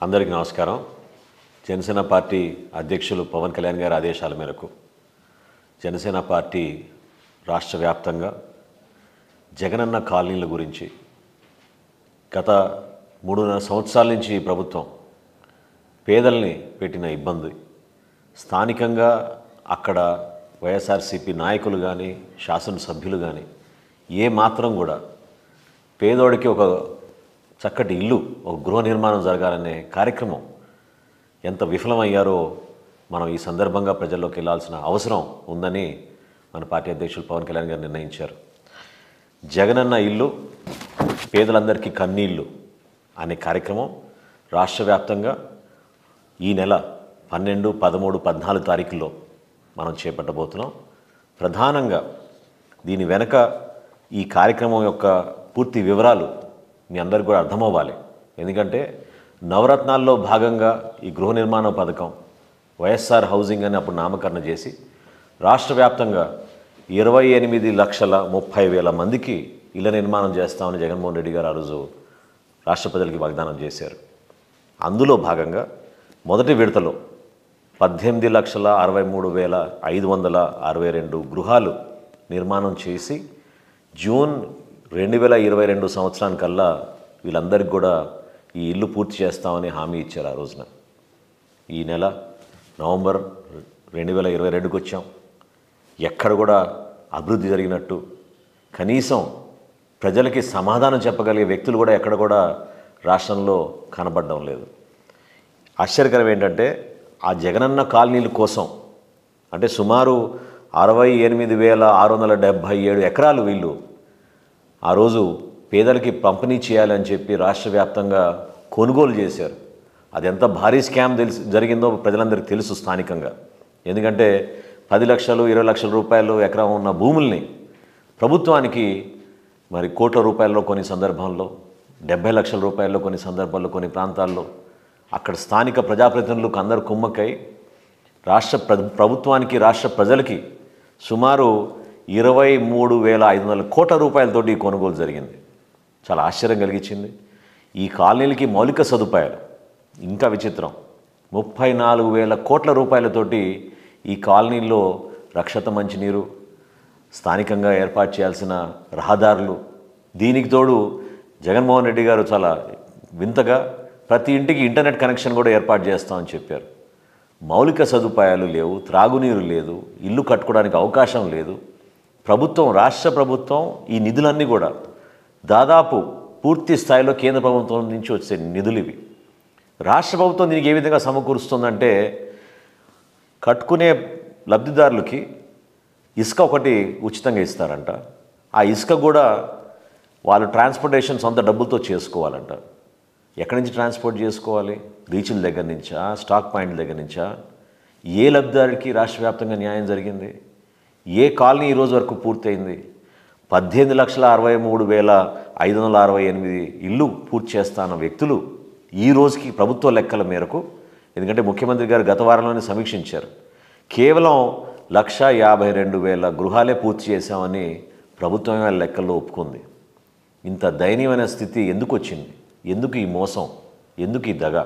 అందరికీ నమస్కారం జనసేన పార్టీ అధ్యక్షులు పవన్ కళ్యాణ్ గారి ఆదేశాల మేరకు జనసేన పార్టీ రాష్ట్ర వ్యాప్తంగా జగనన్న కాలనీల గురించి గత మూడున్నర సంవత్సరాల నుంచి ఈ ప్రభుత్వం పేదల్ని పెట్టిన ఇబ్బంది స్థానికంగా అక్కడ వైఎస్ఆర్సీపీ నాయకులు కానీ శాసనసభ్యులు కానీ ఏ మాత్రం కూడా పేదోడికి ఒక చక్కటి ఇల్లు ఒక గృహ నిర్మాణం జరగాలనే కార్యక్రమం ఎంత విఫలమయ్యారో మనం ఈ సందర్భంగా ప్రజల్లోకి వెళ్ళాల్సిన అవసరం ఉందని మన పార్టీ అధ్యక్షులు పవన్ కళ్యాణ్ గారు నిర్ణయించారు జగనన్న ఇల్లు పేదలందరికీ కన్నీళ్ళు అనే కార్యక్రమం రాష్ట్ర వ్యాప్తంగా ఈ నెల పన్నెండు పదమూడు పద్నాలుగు తారీఖుల్లో మనం చేపట్టబోతున్నాం ప్రధానంగా దీని వెనక ఈ కార్యక్రమం యొక్క పూర్తి వివరాలు మీ అందరికి కూడా అర్థమవ్వాలి ఎందుకంటే నవరత్నాల్లో భాగంగా ఈ గృహ నిర్మాణ పథకం వైఎస్ఆర్ హౌసింగ్ అని అప్పుడు నామకరణ చేసి రాష్ట్ర వ్యాప్తంగా ఇరవై ఎనిమిది లక్షల ముప్పై వేల మందికి ఇళ్ల నిర్మాణం చేస్తామని జగన్మోహన్ రెడ్డి గారు ఆ రోజు రాష్ట్ర ప్రజలకి వాగ్దానం చేశారు అందులో భాగంగా మొదటి విడతలో పద్దెనిమిది లక్షల అరవై మూడు వేల ఐదు వందల అరవై రెండు గృహాలు నిర్మాణం చేసి జూన్ రెండు వేల ఇరవై రెండు సంవత్సరానికల్లా వీళ్ళందరికీ కూడా ఈ ఇల్లు పూర్తి చేస్తామని హామీ ఇచ్చారు ఆ రోజున ఈ నెల నవంబర్ రెండు వేల ఇరవై రెండుకి వచ్చాం ఎక్కడ కూడా అభివృద్ధి జరిగినట్టు కనీసం ప్రజలకి సమాధానం చెప్పగలిగే వ్యక్తులు కూడా ఎక్కడ కూడా రాష్ట్రంలో కనబడడం లేదు ఆశ్చర్యకరం ఏంటంటే ఆ జగనన్న కాలనీల కోసం అంటే సుమారు అరవై ఎనిమిది వేల ఆరు వందల డెబ్భై ఏడు ఎకరాలు వీళ్ళు ఆ రోజు పేదలకి పంపిణీ చేయాలని చెప్పి రాష్ట్ర వ్యాప్తంగా కొనుగోలు చేశారు అది ఎంత భారీ స్కామ్ తెలిసి జరిగిందో ప్రజలందరికీ తెలుసు స్థానికంగా ఎందుకంటే పది లక్షలు ఇరవై లక్షల రూపాయలు ఎకరం ఉన్న భూముల్ని ప్రభుత్వానికి మరి కోట్ల రూపాయల్లో కొన్ని సందర్భాల్లో డెబ్బై లక్షల రూపాయల్లో కొన్ని సందర్భాల్లో కొన్ని ప్రాంతాల్లో అక్కడ స్థానిక ప్రజాప్రతినిధులకు అందరు కుమ్మక్కై రాష్ట్ర ప్ర ప్రభుత్వానికి రాష్ట్ర ప్రజలకి సుమారు ఇరవై మూడు వేల ఐదు వందల కోట్ల రూపాయలతోటి ఈ కొనుగోలు జరిగింది చాలా ఆశ్చర్యం కలిగించింది ఈ కాలనీలకి మౌలిక సదుపాయాలు ఇంకా విచిత్రం ముప్పై నాలుగు వేల కోట్ల రూపాయలతోటి ఈ కాలనీల్లో రక్షత మంచినీరు స్థానికంగా ఏర్పాటు చేయాల్సిన రహదారులు దీనికి తోడు జగన్మోహన్ రెడ్డి గారు చాలా వింతగా ప్రతి ఇంటికి ఇంటర్నెట్ కనెక్షన్ కూడా ఏర్పాటు చేస్తామని చెప్పారు మౌలిక సదుపాయాలు లేవు త్రాగునీరు లేదు ఇల్లు కట్టుకోవడానికి అవకాశం లేదు ప్రభుత్వం రాష్ట్ర ప్రభుత్వం ఈ నిధులన్నీ కూడా దాదాపు పూర్తి స్థాయిలో కేంద్ర ప్రభుత్వం నుంచి వచ్చే నిధులు ఇవి రాష్ట్ర ప్రభుత్వం దీనికి ఏ విధంగా సమకూరుస్తుందంటే కట్టుకునే లబ్ధిదారులకి ఇసుక ఒకటి ఉచితంగా ఇస్తారంట ఆ ఇసుక కూడా వాళ్ళు ట్రాన్స్పోర్టేషన్ సొంత డబ్బులతో చేసుకోవాలంట ఎక్కడి నుంచి ట్రాన్స్పోర్ట్ చేసుకోవాలి రీచుల దగ్గర నుంచా స్టాక్ పాయింట్ల దగ్గర నుంచా ఏ లబ్ధిదారుడికి రాష్ట్ర వ్యాప్తంగా న్యాయం జరిగింది ఏ కాలనీ ఈ రోజు వరకు పూర్తయింది పద్దెనిమిది లక్షల అరవై మూడు వేల ఐదు వందల అరవై ఎనిమిది ఇల్లు పూర్తి చేస్తాన్న వ్యక్తులు ఈ రోజుకి ప్రభుత్వ లెక్కల మేరకు ఎందుకంటే ముఖ్యమంత్రి గారు గత వారంలోనే సమీక్షించారు కేవలం లక్ష యాభై రెండు వేల గృహాలే పూర్తి చేశామని ప్రభుత్వమే వాళ్ళ లెక్కల్లో ఒప్పుకుంది ఇంత దయనీయమైన స్థితి ఎందుకు వచ్చింది ఎందుకు ఈ మోసం ఎందుకు ఈ దగ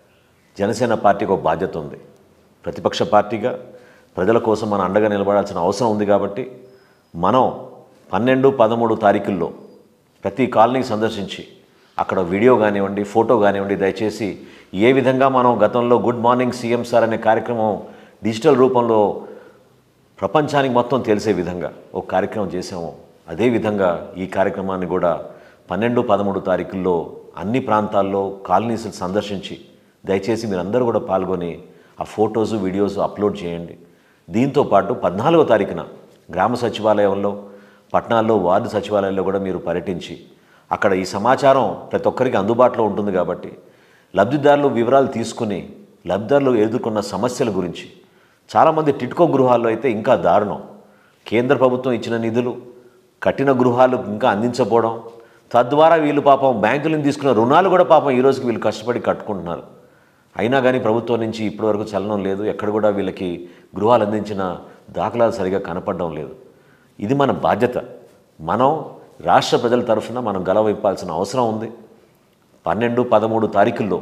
జనసేన పార్టీకి ఒక బాధ్యత ఉంది ప్రతిపక్ష పార్టీగా ప్రజల కోసం మనం అండగా నిలబడాల్సిన అవసరం ఉంది కాబట్టి మనం పన్నెండు పదమూడు తారీఖుల్లో ప్రతి కాలనీకి సందర్శించి అక్కడ వీడియో కానివ్వండి ఫోటో కానివ్వండి దయచేసి ఏ విధంగా మనం గతంలో గుడ్ మార్నింగ్ సీఎం సార్ అనే కార్యక్రమం డిజిటల్ రూపంలో ప్రపంచానికి మొత్తం తెలిసే విధంగా ఒక కార్యక్రమం చేసాము అదేవిధంగా ఈ కార్యక్రమాన్ని కూడా పన్నెండు పదమూడు తారీఖుల్లో అన్ని ప్రాంతాల్లో కాలనీస్ సందర్శించి దయచేసి మీరందరూ కూడా పాల్గొని ఆ ఫొటోస్ వీడియోస్ అప్లోడ్ చేయండి దీంతో పాటు పద్నాలుగో తారీఖున గ్రామ సచివాలయంలో పట్టణాల్లో వార్డు సచివాలయంలో కూడా మీరు పర్యటించి అక్కడ ఈ సమాచారం ప్రతి ఒక్కరికి అందుబాటులో ఉంటుంది కాబట్టి లబ్ధిదారులు వివరాలు తీసుకుని లబ్ధిదారులు ఎదుర్కొన్న సమస్యల గురించి చాలామంది టిట్కో గృహాల్లో అయితే ఇంకా దారుణం కేంద్ర ప్రభుత్వం ఇచ్చిన నిధులు కట్టిన గృహాలు ఇంకా అందించకపోవడం తద్వారా వీళ్ళు పాపం బ్యాంకుల నుంచి తీసుకున్న రుణాలు కూడా పాపం ఈ రోజుకి వీళ్ళు కష్టపడి కట్టుకుంటున్నారు అయినా కానీ ప్రభుత్వం నుంచి ఇప్పటివరకు చలనం లేదు ఎక్కడ కూడా వీళ్ళకి గృహాలు అందించిన దాఖలాలు సరిగా కనపడడం లేదు ఇది మన బాధ్యత మనం రాష్ట్ర ప్రజల తరఫున మనం గలవైపాల్సిన అవసరం ఉంది పన్నెండు పదమూడు తారీఖుల్లో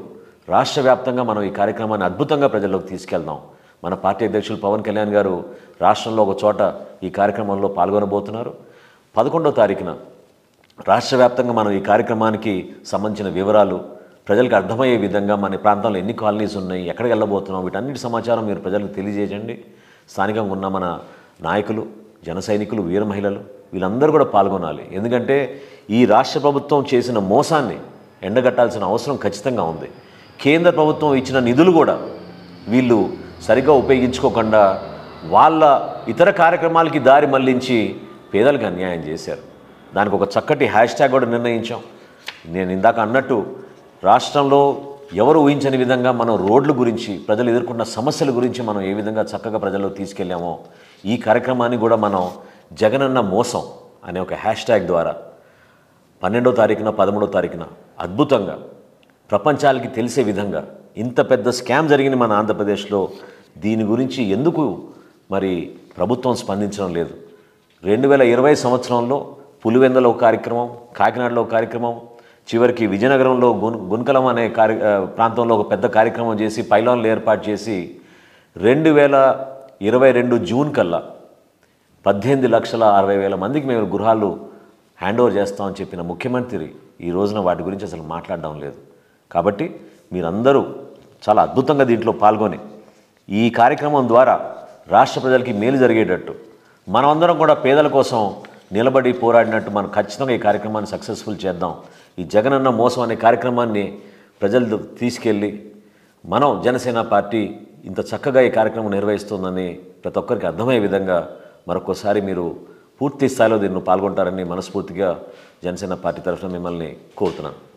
రాష్ట్ర వ్యాప్తంగా మనం ఈ కార్యక్రమాన్ని అద్భుతంగా ప్రజల్లోకి తీసుకెళ్దాం మన పార్టీ అధ్యక్షులు పవన్ కళ్యాణ్ గారు రాష్ట్రంలో ఒక చోట ఈ కార్యక్రమంలో పాల్గొనబోతున్నారు పదకొండో తారీఖున రాష్ట్ర వ్యాప్తంగా మనం ఈ కార్యక్రమానికి సంబంధించిన వివరాలు ప్రజలకు అర్థమయ్యే విధంగా మన ప్రాంతంలో ఎన్ని కాలనీస్ ఉన్నాయి ఎక్కడికి వెళ్ళబోతున్నాం వీటన్నిటి సమాచారం మీరు ప్రజలకు తెలియజేయండి స్థానికంగా ఉన్న మన నాయకులు జన సైనికులు వీర మహిళలు వీళ్ళందరూ కూడా పాల్గొనాలి ఎందుకంటే ఈ రాష్ట్ర ప్రభుత్వం చేసిన మోసాన్ని ఎండగట్టాల్సిన అవసరం ఖచ్చితంగా ఉంది కేంద్ర ప్రభుత్వం ఇచ్చిన నిధులు కూడా వీళ్ళు సరిగ్గా ఉపయోగించుకోకుండా వాళ్ళ ఇతర కార్యక్రమాలకి దారి మళ్లించి పేదలకు అన్యాయం చేశారు దానికి ఒక చక్కటి హ్యాష్ ట్యాగ్ కూడా నిర్ణయించాం నేను ఇందాక అన్నట్టు రాష్ట్రంలో ఎవరు ఊహించని విధంగా మనం రోడ్ల గురించి ప్రజలు ఎదుర్కొన్న సమస్యల గురించి మనం ఏ విధంగా చక్కగా ప్రజల్లో తీసుకెళ్ళామో ఈ కార్యక్రమాన్ని కూడా మనం జగనన్న మోసం అనే ఒక హ్యాష్ ట్యాగ్ ద్వారా పన్నెండో తారీఖున పదమూడో తారీఖున అద్భుతంగా ప్రపంచాలకి తెలిసే విధంగా ఇంత పెద్ద స్కామ్ జరిగింది మన ఆంధ్రప్రదేశ్లో దీని గురించి ఎందుకు మరి ప్రభుత్వం స్పందించడం లేదు రెండు వేల ఇరవై సంవత్సరంలో పులివెందలో ఒక కార్యక్రమం కాకినాడలో ఒక కార్యక్రమం చివరికి విజయనగరంలో గున్ గున్కలం అనే కార్య ఆ, ప్రాంతంలో ఒక పెద్ద కార్యక్రమం చేసి పైలాన్లు ఏర్పాటు చేసి రెండు వేల ఇరవై రెండు జూన్ కల్లా పద్దెనిమిది లక్షల అరవై వేల మందికి మేము గృహాలు హ్యాండ్ ఓవర్ చేస్తామని చెప్పిన ముఖ్యమంత్రి ఈ రోజున వాటి గురించి అసలు మాట్లాడడం లేదు కాబట్టి మీరందరూ చాలా అద్భుతంగా దీంట్లో పాల్గొని ఈ కార్యక్రమం ద్వారా రాష్ట్ర ప్రజలకి మేలు జరిగేటట్టు మనమందరం కూడా పేదల కోసం నిలబడి పోరాడినట్టు మనం ఖచ్చితంగా ఈ కార్యక్రమాన్ని సక్సెస్ఫుల్ చేద్దాం ఈ జగనన్న మోసం అనే కార్యక్రమాన్ని ప్రజలు తీసుకెళ్ళి మనం జనసేన పార్టీ ఇంత చక్కగా ఈ కార్యక్రమం నిర్వహిస్తుందని ప్రతి ఒక్కరికి అర్థమయ్యే విధంగా మరొకసారి మీరు పూర్తి స్థాయిలో దీన్ని పాల్గొంటారని మనస్ఫూర్తిగా జనసేన పార్టీ తరఫున మిమ్మల్ని కోరుతున్నాను